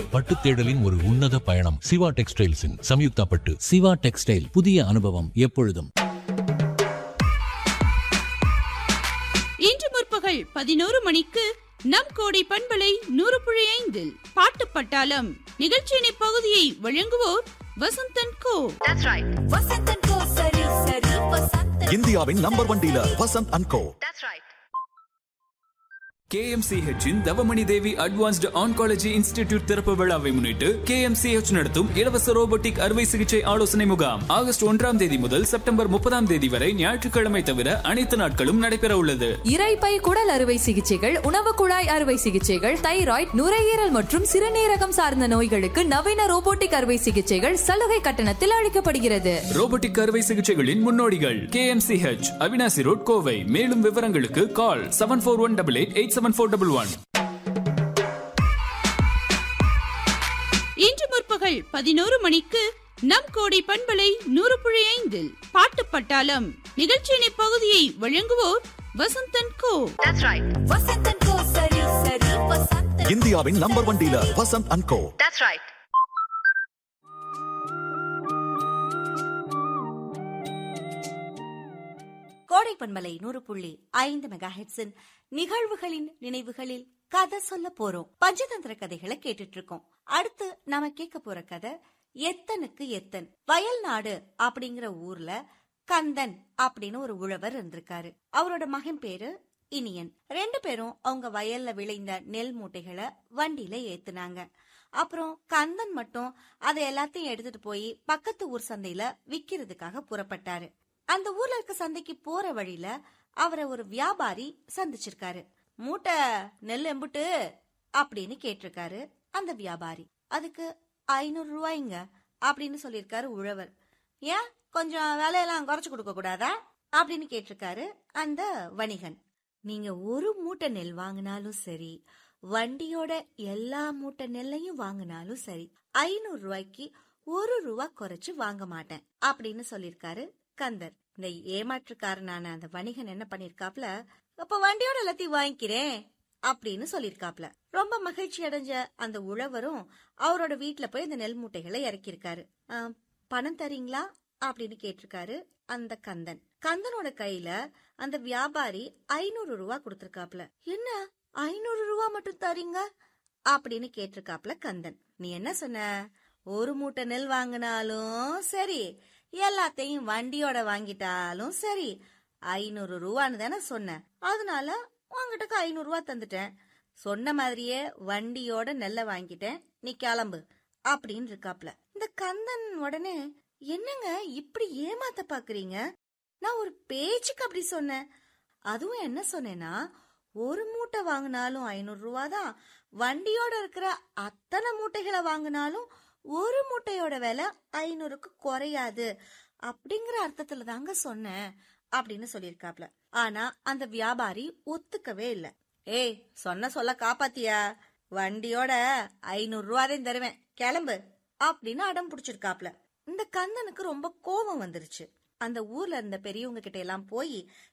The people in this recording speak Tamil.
பட்டு தேடலின் ஒரு உன்னத பயணம் சிவா டெக்ஸ்டைல்ஸின் சம்யுக்தா பட்டு சிவா டெக்ஸ்டைல் புதிய அனுபவம் எப்பொழுதும் இன்று முற்பகல் பதினோரு மணிக்கு நம் கோடை பண்பலை நூறு புள்ளி ஐந்தில் பாட்டு பட்டாளம் நிகழ்ச்சியின் இப்பகுதியை வழங்குவோர் வசந்தன் கோ வசந்தன் கோ சரி சரி வசந்தன் இந்தியாவின் number one dealer Vasanth and co KMCH இன் Thavamani Devi advanced oncology institute திறப்பு விழாவை முன்னிட்டு KMCH நடத்தும் இலவச ரோபோட்டிக் அறுவை சிகிச்சை ஆலோசனை முகாம் ஆகஸ்ட் ஒன்றாம் தேதி முதல் செப்டம்பர் முப்பதாம் தேதி வரை ஞாயிற்றுக்கிழமை தவிர அனைத்து நாட்களும் நடைபெற உள்ளது இரைப்பை குடல் அறுவை சிகிச்சைகள் உணவு குழாய் அறுவை சிகிச்சைகள் தைராய்டு நுரையீரல் மற்றும் சிறுநீரகம் சார்ந்த நோய்களுக்கு நவீன ரோபோட்டிக் அறுவை சிகிச்சைகள் சலுகை கட்டணத்தில் அளிக்கப்படுகிறது ரோபோட்டிக் அறுவை சிகிச்சைகளின் முன்னோடிகள் KMCH அவினாசி ரோட் கோவை மேலும் விவரங்களுக்கு call seven four one double eight eight seven four double one இன்று முற்பகல் பதினோரு மணிக்கு நம் கோடை பண்பலை நூறு புள்ளி ஐந்தில் பாட்டு பட்டாளம் நிகழ்ச்சியின் இப்பகுதியை வழங்குவோர் வசந்தன் கோ வசந்தன் கோ சரி சரி வசந்தன் இந்தியாவின் number one dealer Vasanth and co Kodai பண்பலை நூறு புள்ளி ஐந்து மெகா ஹெட்ஸின் நிகழ்வுகளின் நினைவுகளில் கதை சொல்ல போறோம் பஞ்சதந்திர கதைகளை கேட்டுட்டு இருக்கோம் அடுத்து நாம கேட்க போற கதை எத்தனுக்கு எத்தன் வயல் நாடு அப்படிங்கிற ஊர்ல கந்தன் அப்படின்னு ஒரு உழவர் இருந்திருக்காரு அவரோட மகன் பேரு இனியன் ரெண்டு பேரும் அவங்க வயல்ல விளைந்த நெல் மூட்டைகளை வண்டியில ஏத்துனாங்க அப்புறம் கந்தன் மட்டும் அதை எல்லாத்தையும் எடுத்துட்டு போய் பக்கத்து ஊர் சந்தையில விக்கிறதுக்காக புறப்பட்டாரு அந்த ஊர்ல இருக்க சந்தைக்கு போற வழியில அவரை ஒரு வியாபாரி சந்திச்சிருக்காரு மூட்டை நெல் எம்புட்டு அப்படின்னு கேட்டிருக்காரு அந்த வியாபாரி அதுக்கு ஐநூறு ரூபாய்ங்க அப்படின்னு சொல்லியிருக்காரு உழவர் ஏன் கொஞ்சம் விலையெல்லாம் குறைச்சு கொடுக்க கூடாதா அப்படின்னு கேட்டிருக்காரு அந்த வணிகன் நீங்க ஒரு மூட்டை நெல் வாங்கினாலும் சரி வண்டியோட எல்லா மூட்டை நெல்லையும் வாங்கினாலும் சரி ஐநூறு ரூபாய்க்கு ஒரு ரூபா குறைச்சு வாங்க மாட்டேன் அப்படின்னு சொல்லியிருக்காரு கந்தர் இந்த ஏமாற்றுக்காரனான அந்த வணிகன் என்ன பண்ணிருக்காப்ல அப்ப வண்டியோட எல்லாத்தையும் வாங்கிக்கிறேன் அப்படின்னு சொல்லிருக்காப்ல ரொம்ப மகிழ்ச்சி அடைஞ்ச அந்த உழவரும் அவரோட வீட்ல போய் இந்த நெல் மூட்டைகளை இறக்கியிருக்காரு "ஆம், பணம் தரீங்களா அப்படின்னு கேட்டிருக்காரு அந்த கந்தன் கந்தனோட கையில அந்த வியாபாரி ஐநூறு ரூபா கொடுத்திருக்காப்ல என்ன ஐநூறு ரூபா மட்டும் தரீங்க அப்படின்னு கேட்டிருக்காப்ல கந்தன் நீ என்ன சொன்ன ஒரு மூட்டை நெல் வாங்கினாலும் சரி எல்லாத்தையும் வண்டியோட வாங்கிட்டாலும் சரி ஐநூறு ரூபான்னு தானே சொன்னேன் அதனால உங்ககிட்ட ஐநூறு ரூபா தந்துட்டேன் சொன்ன மாதிரியே வண்டியோட நெல்லை வாங்கிட்டேன் நீ கிளம்பு அப்படின்னு இருக்காப்ல இந்த கந்தன் உடனே என்னங்க இப்படி ஏமாத்த பாக்குறீங்க நான் ஒரு பேச்சுக்கு அப்படி சொன்னேன் அதுவும் என்ன சொன்னேன்னா ஒரு மூட்டை வாங்கினாலும் ஐநூறு ரூபா தான் வண்டியோட இருக்கிற அத்தனை மூட்டைகளை வாங்கினாலும் ஒரு மூட்டையோட விலை ஐநூறுக்கு குறையாது அப்படிங்கிற அர்த்தத்துல தாங்க சொன்னேன் அப்படின்னு சொல்லியிருக்காப்ல ஆனா அந்த வியாபாரி ஒத்துக்கவே இல்ல ஏய் சொன்ன சொல்ல காப்பாத்தியா வண்டியோட ஐநூறு ரூபாதையும் தருவேன் கிளம்பு அப்படின்னு அடம் பிடிச்சிருக்காப்ல இந்த கந்தனுக்கு ரொம்ப கோபம் வந்துருச்சு அந்த ஊர்ல இருந்த பெரியவங்க கிட்ட எல்லாம் போய்